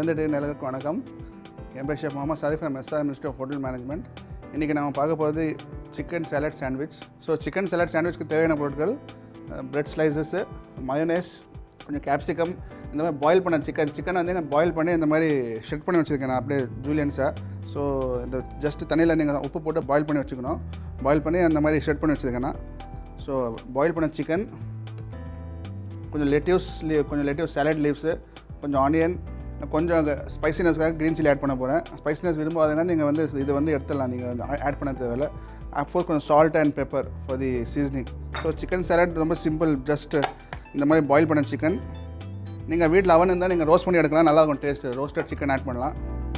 விருந்துட்டு நிலவுக்கு வணக்கம் என் பேர் chef Mohammed Sadif from SR ministry of hotel management இன்றைக்கி நம்ம பார்க்க போகிறது chicken salad sandwich so chicken salad சாண்ட்விச்க்கு தேவையான பொருட்கள் பிரெட் ஸ்லைசஸ்ஸு மயோனேஸ் கொஞ்சம் கேப்சிகம் இந்த மாதிரி பாயில் பண்ண சிக்கன் சிக்கன் வந்து பாயில் பண்ணி இந்த மாதிரி ஷெட் பண்ணி வச்சுருக்கேன் நான் அப்படியே ஜூலியன்ஸாக ஸோ இந்த ஜஸ்ட் தண்ணியில் நீங்கள் உப்பு போட்டு பாயில் பண்ணி வச்சுக்கணும் பாயில் பண்ணி அந்த மாதிரி ஷெட் பண்ணி வச்சுருக்கேன் நான் ஸோ பாயில் பண்ண சிக்கன் கொஞ்சம் லெட்டிவ்ஸ் லீவ் கொஞ்சம் லெட்டிவ் சாலட் லீவ்ஸு கொஞ்சம் ஆனியன் கொஞ்சம் ஸ்பைசினஸ்க்காக க்ரீன் சில்லி ஆட் பண்ண போகிறேன் ஸ்பைசினஸ் விரும்பாதங்க நீங்கள் வந்து இது வந்து எடுத்துடலாம் நீங்கள் ஆட் பண்ண தேவையில்ல அஃப்கோர்ஸ் கொஞ்சம் salt and pepper for the seasoning so chicken salad ரொம்ப சிம்பிள் ஜஸ்ட் இந்த மாதிரி பாயில் பண்ண சிக்கன் நீங்கள் வீட்டில் அவன் இருந்தால் நீங்கள் ரோஸ்ட் பண்ணி எடுக்கலாம் நல்லா இருக்கும் டேஸ்ட்டு ரோஸ்டட் சிக்கன் ஆட் பண்ணலாம்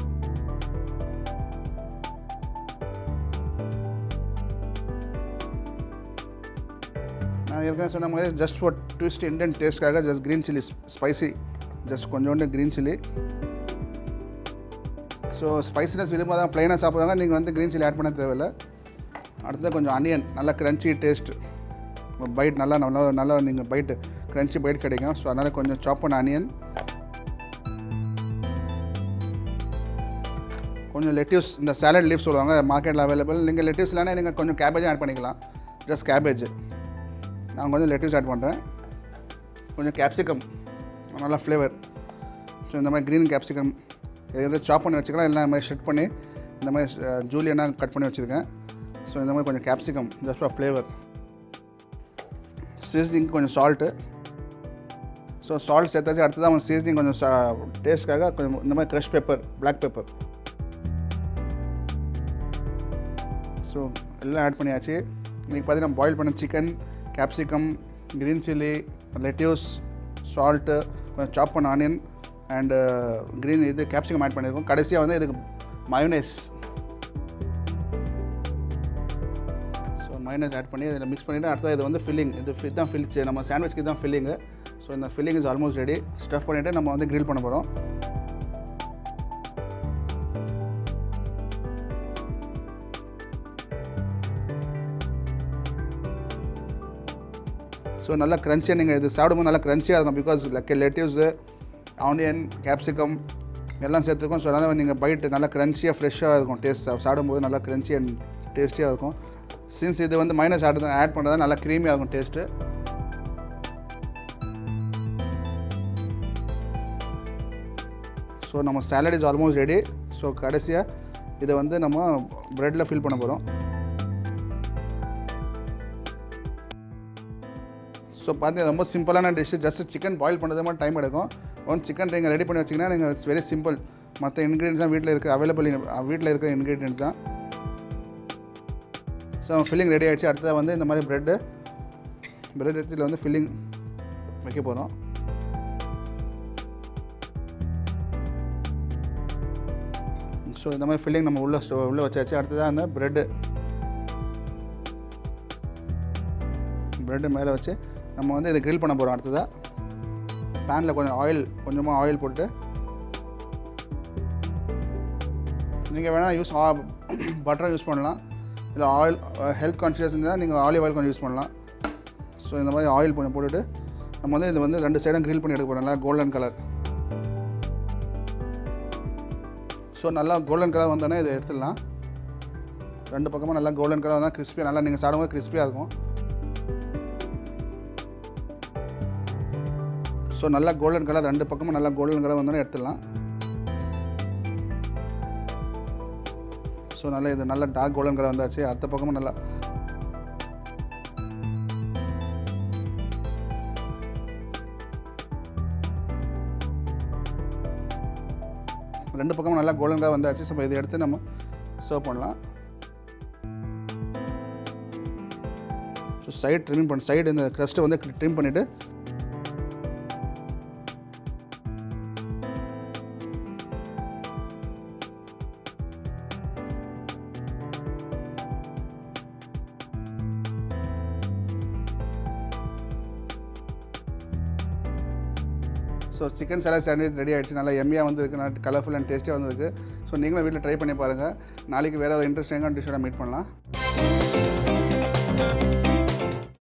நான் ஏற்கனவே சொன்ன மாதிரி ஜஸ்ட் ஃபார் ட்விஸ்ட் இண்டியன் டேஸ்ட்காக just green chilli spicy just கொஞ்சோண்டு க்ரீன் சில்லி ஸோ ஸ்பைசினஸ் விரும்பாதான் ப்ளைனாக சாப்பிட்றாங்க நீங்கள் வந்து க்ரீன் சில்லி ஆட் பண்ண தேவையில்லை அடுத்தது கொஞ்சம் அனியன் நல்லா க்ரன்ச்சி டேஸ்ட் பைட் நல்லா நல்லா நல்லா நீங்கள் பைட்டு க்ரன்ச்சி பைட் கிடைக்கும் ஸோ அதனால் கொஞ்சம் சாப் பண்ண அனியன் கொஞ்சம் லெட்டிவ்ஸ் இந்த சாலட் லீஃப் சொல்லுவாங்க மார்க்கெட்டில் அவைலபிள் நீங்கள் லெட்டிவ்ஸ் இல்லைனா நீங்கள் கொஞ்சம் கேபேஜும் ஆட் பண்ணிக்கலாம் ஜஸ்ட் கேபேஜ் நான் கொஞ்சம் லெட்டிவ்ஸ் ஆட் பண்ணுறேன் கொஞ்சம் கேப்சிகம் நல்லா ஃப்ளேவர் ஸோ இந்த மாதிரி க்ரீன் கேப்சிகம் எதாவது சாப் பண்ணி வச்சுக்கலாம் இல்லை இந்த மாதிரி ஷெட் பண்ணி இந்த மாதிரி ஜூலியனாக கட் பண்ணி வச்சுருக்கேன் ஸோ இந்த மாதிரி கொஞ்சம் capsicum just for flavour seasoning கொஞ்சம் சால்ட்டு ஸோ சால்ட் சேர்த்தாச்சு அடுத்தது அவன் சீசனிங் கொஞ்சம் டேஸ்ட்காக கொஞ்சம் இந்த மாதிரி crush pepper black pepper so எல்லாம் ஆட் பண்ணியாச்சு இன்றைக்கி பார்த்தீங்கன்னா பாயில் பண்ண chicken capsicum green chilli lettuce salt கொஞ்சம் சாப் பண்ண ஆனியன் அண்டு க்ரீன் இது கேப்சிகம் ஆட் பண்ணியிருக்கோம் கடைசியாக வந்து இதுக்கு மயோனைஸ் ஸோ மயோனைஸ் ஆட் பண்ணி இதில் மிக்ஸ் பண்ணிவிட்டு அடுத்தது இது வந்து ஃபில்லிங் இது ஃபில் தான் ஃபில் நம்ம சாண்ட்விச்க்கு தான் ஃபில்லிங்கு ஸோ இந்த filling is almost ready stuff பண்ணிவிட்டு நம்ம வந்து க்ரில் பண்ண போகிறோம் ஸோ நல்லா க்ரன்ச்சியாக நீங்கள் இது சாப்பிடும்போது நல்லா க்ரன்ச்சியாக இருக்கும் பிகாஸ் லெக் லெட்டிவ்ஸு ஆனியன் கேப்சிகம் எல்லாம் சேர்த்துக்கும் ஸோ அதனால் நீங்கள் பைட்டு நல்லா க்ரன்ச்சியாக ஃப்ரெஷ்ஷாக இருக்கும் டேஸ்ட் சாப்பிடும்போது நல்லா க்ரன்ச்சி அண்ட் டேஸ்டியாக இருக்கும் சின்ஸ் இது வந்து மைனஸ் ஆட் ஆட் பண்ணுறதா நல்லா க்ரீமியாக இருக்கும் டேஸ்ட்டு ஸோ நம்ம salad is almost ready so கடைசியாக இதை வந்து நம்ம ப்ரெட்டில் ஃபில் பண்ண போகிறோம் ஸோ பார்த்து ரொம்ப சிம்பிளான டிஷ்ஷு ஜஸ்ட் சிக்கன் பாயில் பண்ணுறது மாதிரி டைம் எடுக்கும் ஒன் சிக்கன் நீங்கள் ரெடி பண்ணி வச்சிங்கன்னா நீங்கள் இட்ஸ் வெரி சிம்பிள் மற்ற இன்க்ரீடியன்ஸ் தான் வீட்டில் இருக்குது அவைலபிள் வீட்டில் இருக்க இன்க்ரீடியன்ஸ் தான் ஸோ ஃபில்லிங் ரெடி ஆகிடுச்சு அடுத்ததாக வந்து இந்த மாதிரி ப்ரெட்டு ப்ரெட் எடுத்துல வந்து ஃபில்லிங் வைக்க போகிறோம் ஸோ இந்த மாதிரி ஃபில்லிங் நம்ம உள்ளே ஸ்டோ உள்ளே வச்சாச்சு அடுத்ததாக அந்த ப்ரெட்டு ப்ரெட்டு மேலே வச்சு நம்ம வந்து இதை க்ரில் பண்ண போகிறோம் அடுத்ததாக பேனில் கொஞ்சம் ஆயில் கொஞ்சமாக ஆயில் போட்டு நீங்கள் வேணால் யூஸ் பட்டரை யூஸ் பண்ணலாம் இல்லை ஆயில் ஹெல்த் கான்ஷியஸ் இருந்தால் நீங்கள் ஆலிவ் ஆயில் கொஞ்சம் யூஸ் பண்ணலாம் ஸோ இந்த மாதிரி ஆயில் கொஞ்சம் போட்டுட்டு நம்ம வந்து இது வந்து ரெண்டு சைடும் க்ரில் பண்ணி எடுக்க போகிறோம் நல்லா கோல்டன் கலர் ஸோ நல்லா கோல்டன் கலர் வந்தோடனே இதை எடுத்துடலாம் ரெண்டு பக்கமும் நல்லா கோல்டன் கலர் வந்தால் கிறிஸ்பியாக நல்லா நீங்கள் சாப்பிடும்போது கிறிஸ்பியாக இருக்கும் ஸோ நல்லா கோல்டன் கலர் ரெண்டு பக்கமும் நல்லா கோல்டன் கலர் வந்தோடனே எடுத்துடலாம் ஸோ நல்லா இது நல்லா டார்க் கோல்டன் கலர் வந்தாச்சு அடுத்த பக்கமும் நல்லா ரெண்டு பக்கமும் நல்லா கோல்டன் கலர் வந்தாச்சு ஸோ இதை எடுத்து நம்ம சர்வ் பண்ணலாம் ஸோ சைடு ட்ரிம் பண்ண சைடு இந்த க்ரஸ்ட்டை வந்து ட்ரிம் பண்ணிவிட்டு so chicken salad sandwich ready ஆகிடுச்சு நல்லா எம்மியாக வந்துருக்கு நல்லா கலர்ஃபுல் அண்ட் டேஸ்ட்டியாக வந்திருக்கு ஸோ நீங்களும் வீட்டில் ட்ரை பண்ணி பாருங்கள் நாளைக்கு வேறு ஒரு இன்ட்ரெஸ்டிங்கான டிஷ்ஷோட மீட் பண்ணலாம்